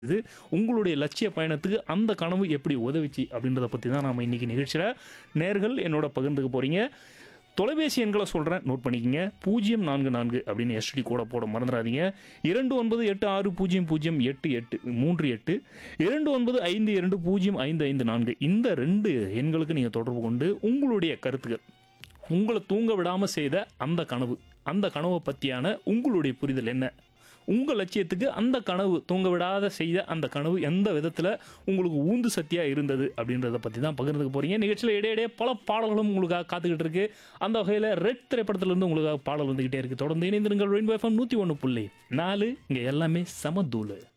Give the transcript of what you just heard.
இது உங்களுடைய லட்சிய பயணத்துக்கு அந்த கனவு எப்படி உதவிச்சு அப்படின்றத பற்றி தான் நாம் இன்றைக்கி நிகழ்ச்சியில் நேர்கள் என்னோட பகிர்ந்துக்க போகிறீங்க தொலைபேசி எண்களை சொல்கிறேன் நோட் பண்ணிக்கங்க பூஜ்ஜியம் நான்கு நான்கு அப்படின்னு எஸ்டி கூட போட மறந்துடாதீங்க இரண்டு ஒன்பது எட்டு ஆறு பூஜ்ஜியம் பூஜ்ஜியம் எட்டு எட்டு மூன்று எட்டு இரண்டு ஒன்பது ஐந்து இரண்டு பூஜ்ஜியம் ஐந்து ஐந்து நான்கு இந்த ரெண்டு எண்களுக்கு நீங்கள் தொடர்பு கொண்டு உங்களுடைய கருத்துக்கள் உங்களை தூங்க விடாமல் செய்த அந்த கனவு அந்த கனவை பற்றியான உங்களுடைய புரிதல் என்ன உங்கள் லட்சியத்துக்கு அந்த கனவு தூங்க விடாத செய்த அந்த கனவு எந்த விதத்தில் உங்களுக்கு ஊந்து சக்தியாக இருந்தது அப்படின்றத பற்றி தான் பகிர்ந்துக்க போகிறீங்க நிகழ்ச்சியில் இடையிடையே பல பாடல்களும் உங்களுக்காக காத்துக்கிட்டு இருக்கு அந்த வகையில் ரெட் திரைப்படத்திலிருந்து உங்களுக்காக பாடல் வந்துக்கிட்டே இருக்குது தொடர்ந்து இணைந்திருங்கள் ரெயின்போ எஃப்எம் நூற்றி ஒன்று புள்ளி நாலு இங்கே எல்லாமே சமதூளு